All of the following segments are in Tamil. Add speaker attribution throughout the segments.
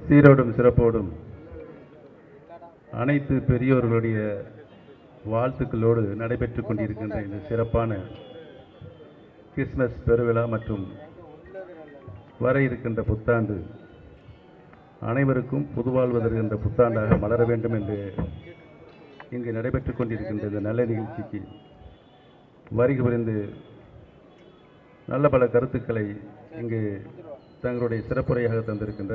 Speaker 1: சீரோடும் சிறப்போடும் அனைத்து பெரியோர்களுடைய வாழ்த்துக்களோடு நடைபெற்றுக் கொண்டிருக்கின்ற இந்த சிறப்பான கிறிஸ்மஸ் பெருவிழா மற்றும் வர இருக்கின்ற புத்தாண்டு அனைவருக்கும் புதுவாழ்வு தருகின்ற புத்தாண்டாக மலர வேண்டும் என்று இங்கு நடைபெற்றுக் கொண்டிருக்கின்ற இந்த நல்ல நிகழ்ச்சிக்கு வருகை புரிந்து நல்ல பல கருத்துக்களை இங்கு தங்களுடைய சிறப்புரையாக தந்திருக்கின்ற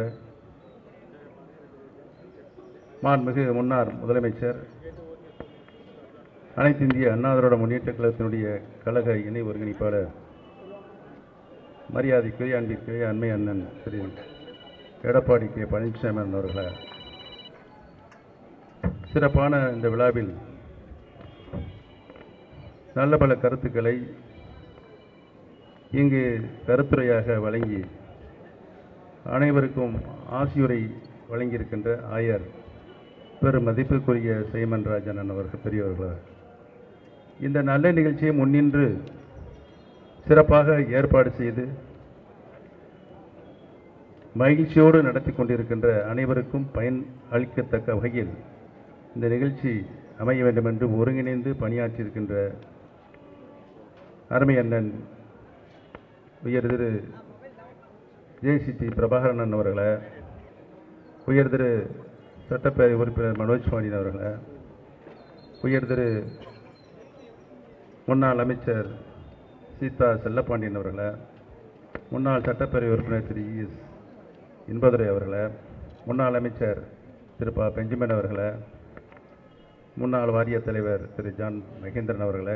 Speaker 1: மாண்புமிகு முன்னாள் முதலமைச்சர் அனைத்து இந்திய அண்ணா திராவிட முன்னேற்ற கழகத்தினுடைய கழக இணை ஒருங்கிணைப்பாளர் மரியாதைக்குரிய அன்பிற்குரிய அண்மை அண்ணன் திரு எடப்பாடி கே பழனிசாமி அண்ணன் அவர்களே சிறப்பான இந்த விழாவில் நல்ல பல கருத்துக்களை இங்கு கருத்துரையாக வழங்கி அனைவருக்கும் ஆசியுரை வழங்கியிருக்கின்ற ஆயர் பெரும் மதிப்புக்குரிய சைமன் ராஜன் அவர்கள் பெரியவர்களார் இந்த நல்ல நிகழ்ச்சியை முன்னின்று சிறப்பாக ஏற்பாடு செய்து மகிழ்ச்சியோடு நடத்தி கொண்டிருக்கின்ற அனைவருக்கும் பயன் அளிக்கத்தக்க வகையில் இந்த நிகழ்ச்சி அமைய வேண்டும் என்று ஒருங்கிணைந்து பணியாற்றியிருக்கின்ற அருமை அண்ணன் உயர் திரு ஜேசிடி பிரபாகரன் அவர்களை உயர் திரு சட்டப்பேரவை உறுப்பினர் மனோஜ் பாண்டியன் அவர்களை உயர் திரு முன்னாள் அமைச்சர் சீதா செல்லப்பாண்டியன் அவர்களை முன்னாள் சட்டப்பேரவை உறுப்பினர் திரு இஎஸ் இன்பதுரை அவர்களை முன்னாள் அமைச்சர் திரு ப பெஞ்சமின் அவர்களை முன்னாள் வாரிய தலைவர் திரு ஜான் மகேந்திரன் அவர்களை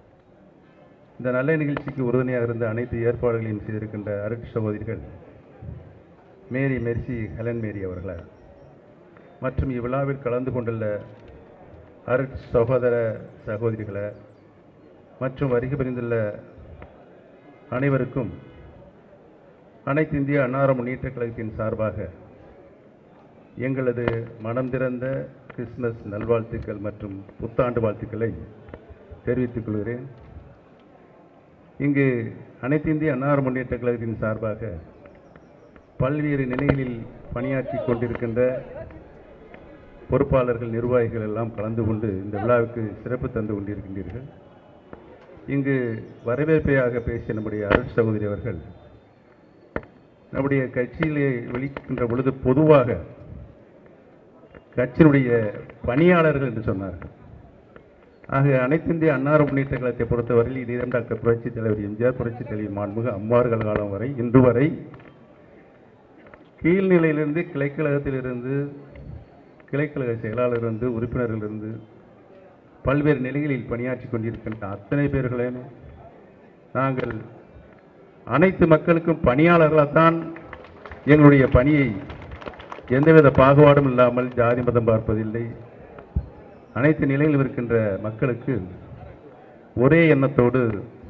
Speaker 1: இந்த நல்ல நிகழ்ச்சிக்கு உறுதுணையாக இருந்த அனைத்து ஏற்பாடுகளையும் செய்திருக்கின்ற அருட் சகோதரிகள் மேரி மெர்சி ஹெலன் மேரி அவர்களை மற்றும் இவ்விழாவில் கலந்து கொண்டுள்ள அருட் சகோதர சகோதரிகளை மற்றும் வருகை புரிந்துள்ள அனைவருக்கும் அனைத்து இந்திய அன்னார முன்னேற்ற கழகத்தின் சார்பாக எங்களது மனம் திறந்த கிறிஸ்மஸ் நல்வாழ்த்துக்கள் மற்றும் புத்தாண்டு வாழ்த்துக்களை தெரிவித்துக் கொள்கிறேன் இங்கு அனைத்து இந்திய அன்னார முன்னேற்ற கழகத்தின் சார்பாக பல்வேறு நிலைகளில் பணியாற்றி கொண்டிருக்கின்ற பொறுப்பாளர்கள் நிர்வாகிகள் எல்லாம் கலந்து கொண்டு இந்த விழாவுக்கு சிறப்பு தந்து கொண்டிருக்கின்றீர்கள் இங்கு வரவேற்பையாக பேசிய நம்முடைய அருள் சகோதரி அவர்கள் நம்முடைய கட்சியிலே வெளிக்கின்ற பொழுது பொதுவாக கட்சியினுடைய பணியாளர்கள் என்று சொன்னார்கள் ஆக அனைத்து இந்திய அன்னார முன்னேற்ற கழகத்தை பொறுத்தவரையில் இதயம் டாக்டர் புரட்சித் தலைவர் எம்ஜிஆர் புரட்சித் தலைவர் மாண்புமிகு அம்மார்கள் காலம் வரை இன்று வரை கீழ்நிலையிலிருந்து கிளைக்கழகத்திலிருந்து கிளைக்கழக செயலாளரிலிருந்து உறுப்பினர்களிலிருந்து பல்வேறு நிலைகளில் பணியாற்றி கொண்டிருக்கின்ற அத்தனை பேர்களையும் நாங்கள் அனைத்து மக்களுக்கும் பணியாளர்களால்தான் எங்களுடைய பணியை எந்தவித பாகுபாடும் இல்லாமல் ஜாதி மதம் பார்ப்பதில்லை அனைத்து நிலையிலும் இருக்கின்ற மக்களுக்கு ஒரே எண்ணத்தோடு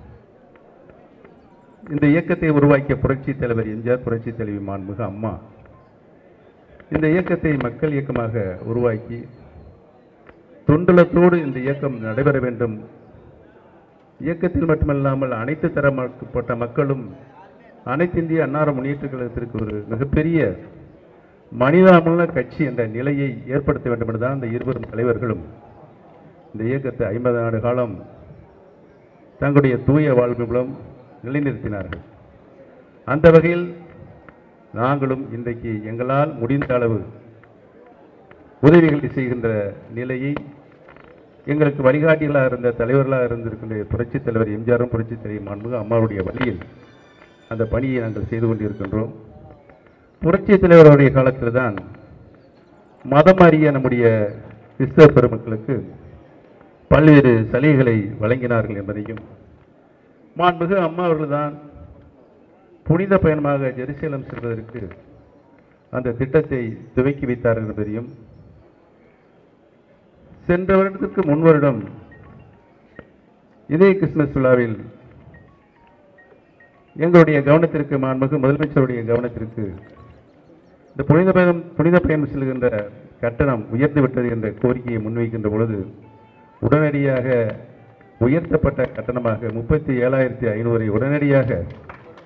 Speaker 1: இந்த இயக்கத்தை உருவாக்கிய புரட்சி தலைவர் எம்ஜிஆர் புரட்சி தலைவி மாண்புமிகு அம்மா இந்த இயக்கத்தை மக்கள் இயக்கமாக உருவாக்கி தொண்டுலத்தோடு இந்த இயக்கம் நடைபெற வேண்டும் இயக்கத்தில் மட்டுமல்லாமல் அனைத்து தரப்பட்ட மக்களும் அனைத்து இந்திய அன்னார முன்னேற்ற கழகத்திற்கு ஒரு மிகப்பெரிய மனிதாமுள்ள கட்சி என்ற நிலையை ஏற்படுத்த வேண்டும் என்றுதான் இந்த இருவரும் தலைவர்களும் இந்த இயக்கத்தை ஐம்பது ஆண்டு காலம் தங்களுடைய தூய வாழ்வு மூலம் நிலைநிறுத்தினார்கள் அந்த வகையில் நாங்களும் இன்றைக்கு எங்களால் முடிந்த அளவு உதவிகளை செய்கின்ற நிலையை எங்களுக்கு வழிகாட்டிகளாக இருந்த தலைவர்களாக இருந்திருக்கின்ற புரட்சித் தலைவர் எம்ஜிஆரும் புரட்சித் தலைவர் மாண்புமிகு அம்மாவுடைய வழியில் அந்த பணியை நாங்கள் செய்து கொண்டிருக்கின்றோம் புரட்சித் தலைவருடைய காலத்தில் தான் மதம் அறிய நம்முடைய கிறிஸ்தவ பெருமக்களுக்கு பல்வேறு சலுகைகளை வழங்கினார்கள் என்பதையும் மாண்புமிகு அம்மா அவர்கள்தான் புனித பயணமாக ஜெருசலேம் செல்வதற்கு அந்த திட்டத்தை துவக்கி வைத்தார்கள் என்பதையும் சென்ற வருடத்திற்கு முன் வருடம் இதே கிறிஸ்துமஸ் விழாவில் எங்களுடைய கவனத்திற்கு மாண்புமிகு முதலமைச்சருடைய கவனத்திற்கு இந்த புனித பயணம் புனித பயணம் செல்கின்ற கட்டணம் உயர்ந்து விட்டது என்ற கோரிக்கையை முன்வைக்கின்ற பொழுது உடனடியாக உயர்த்தப்பட்ட கட்டணமாக முப்பத்தி ஏழாயிரத்தி ஐநூறை உடனடியாக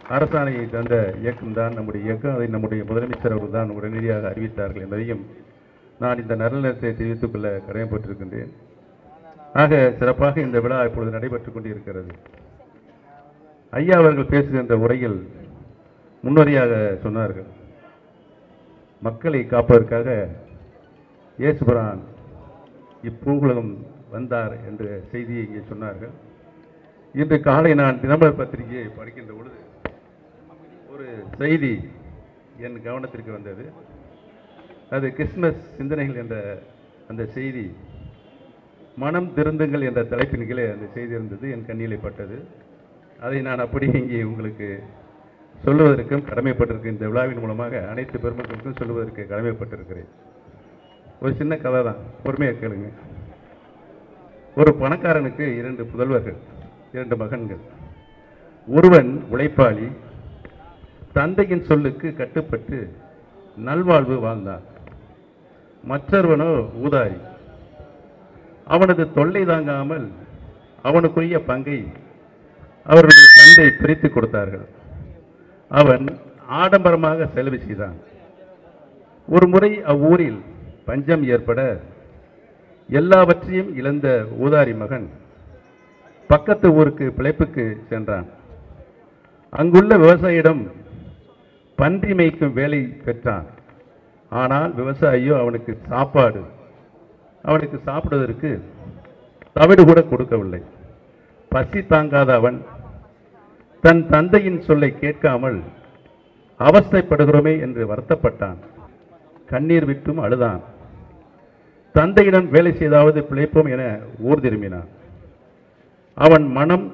Speaker 1: அரசாணையை தந்த இயக்கம் தான் நம்முடைய இயக்கம் அதை நம்முடைய முதலமைச்சர் அவர்கள் தான் உடனடியாக அறிவித்தார்கள் என்பதையும் நான் இந்த நல்லெண்ணத்தை தெரிவித்துக் கொள்ள கடமைப்பட்டிருக்கின்றேன் ஆக சிறப்பாக இந்த விழா இப்பொழுது நடைபெற்றுக் கொண்டிருக்கிறது ஐயா அவர்கள் பேசுகின்ற உரையில் முன்னுரையாக சொன்னார்கள் மக்களை காப்பதற்காக இயேசுபிரான் இப்பூகுலகம் வந்தார் என்ற செய்தியை இங்கே சொன்னார்கள் இன்று காலை நான் தினமலர் பத்திரிகையை படிக்கின்ற பொழுது ஒரு செய்தி என் கவனத்திற்கு வந்தது அது கிறிஸ்மஸ் சிந்தனைகள் என்ற அந்த செய்தி மனம் திருந்துங்கள் என்ற தலைப்பின் கீழே அந்த செய்தி இருந்தது என் கண்ணிலே பட்டது அதை நான் அப்படி இங்கே உங்களுக்கு சொல்லுவதற்கும் கடமைப்பட்டிருக்கேன் இந்த விழாவின் மூலமாக அனைத்து பெருமக்களுக்கும் சொல்லுவதற்கு கடமைப்பட்டிருக்கிறேன் ஒரு சின்ன கதை தான் பொறுமையாக கேளுங்க ஒரு பணக்காரனுக்கு இரண்டு புதல்வர்கள் இரண்டு மகன்கள் ஒருவன் உழைப்பாளி தந்தையின் சொல்லுக்கு கட்டுப்பட்டு நல்வாழ்வு வாழ்ந்தான் மற்றொருவனோ ஊதாரி அவனது தொல்லை தாங்காமல் அவனுக்குரிய பங்கை அவருடைய தந்தை பிரித்து கொடுத்தார்கள் அவன் ஆடம்பரமாக செலவு செய்தான் ஒரு முறை அவ்வூரில் பஞ்சம் ஏற்பட எல்லாவற்றையும் இழந்த ஊதாரி மகன் பக்கத்து ஊருக்கு பிழைப்புக்கு சென்றான் அங்குள்ள விவசாயியிடம் பன்றி மேய்க்கும் வேலை பெற்றான் ஆனால் விவசாயியோ அவனுக்கு சாப்பாடு அவனுக்கு சாப்பிடுவதற்கு தவிடு கூட கொடுக்கவில்லை பசி தாங்காத அவன் தன் தந்தையின் சொல்லை கேட்காமல் அவஸ்தைப்படுகிறோமே என்று வருத்தப்பட்டான் கண்ணீர் விட்டும் அழுதான் தந்தையிடம் வேலை செய்தாவது பிழைப்போம் என ஊர் திரும்பினான் அவன் மனம்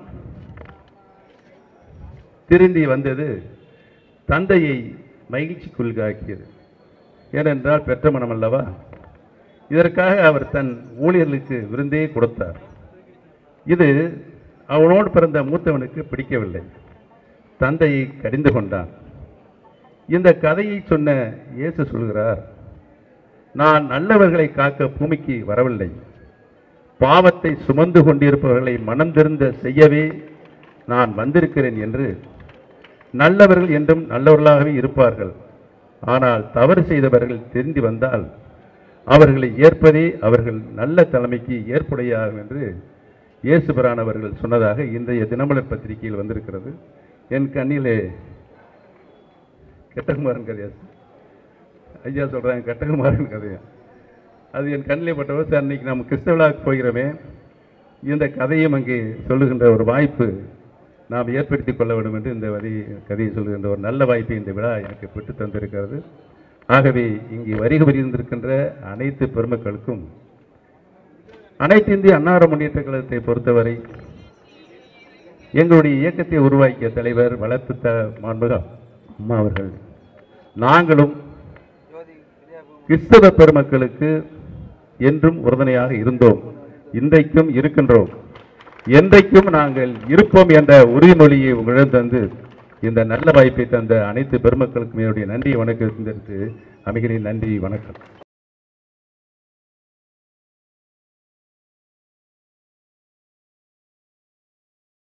Speaker 1: திரும்பி வந்தது தந்தையை மகிழ்ச்சிக்குள்காக்கியது ஏனென்றால் பெற்ற மனம் அல்லவா இதற்காக அவர் தன் ஊழியர்களுக்கு விருந்தே கொடுத்தார் இது அவனோடு பிறந்த மூத்தவனுக்கு பிடிக்கவில்லை தந்தையை கடிந்து கொண்டான் இந்த கதையை சொன்ன இயேசு சொல்கிறார் நான் நல்லவர்களை காக்க பூமிக்கு வரவில்லை பாவத்தை சுமந்து கொண்டிருப்பவர்களை மனம் திருந்த செய்யவே நான் வந்திருக்கிறேன் என்று நல்லவர்கள் என்றும் நல்லவர்களாகவே இருப்பார்கள் ஆனால் தவறு செய்தவர்கள் திரும்பி வந்தால் அவர்களை ஏற்பதே அவர்கள் நல்ல தலைமைக்கு ஏற்புடையாகும் என்று இயேசுபிரான் அவர்கள் சொன்னதாக இன்றைய தினமலர் பத்திரிகையில் வந்திருக்கிறது என் கண்ணிலே கெட்டகுமாரன் கதையா ஐயா சொல்றாங்க கெட்டகுமாரன் கதையா அது என் கண்ணிலே பட்டவர் சார் அன்னைக்கு நம்ம கிறிஸ்தவ விழாவுக்கு போகிறோமே இந்த கதையும் அங்கே சொல்லுகின்ற ஒரு வாய்ப்பு நாம் ஏற்படுத்திக் கொள்ள வேண்டும் என்று இந்த வரி கதையை சொல்லுகின்ற ஒரு நல்ல வாய்ப்பை இந்த விழா எனக்கு பெற்று தந்திருக்கிறது ஆகவே இங்கே வருகை புரிந்திருக்கின்ற அனைத்து பெருமக்களுக்கும் அனைத்து இந்திய அன்னார முன்னேற்ற கழகத்தை பொறுத்தவரை எங்களுடைய இயக்கத்தை உருவாக்கிய தலைவர் வளர்த்து த மாண்புக அம்மா அவர்கள் நாங்களும் கிறிஸ்தவ பெருமக்களுக்கு என்றும் உறுதுணையாக இருந்தோம் இன்றைக்கும் இருக்கின்றோம் என்றைக்கும் நாங்கள் இருப்போம் என்ற உறுதிமொழியை உங்களிடம் தந்து இந்த நல்ல வாய்ப்பை தந்த அனைத்து பெருமக்களுக்கும் என்னுடைய நன்றி வணக்கத்திற்கு அமைகிறேன் நன்றி வணக்கம்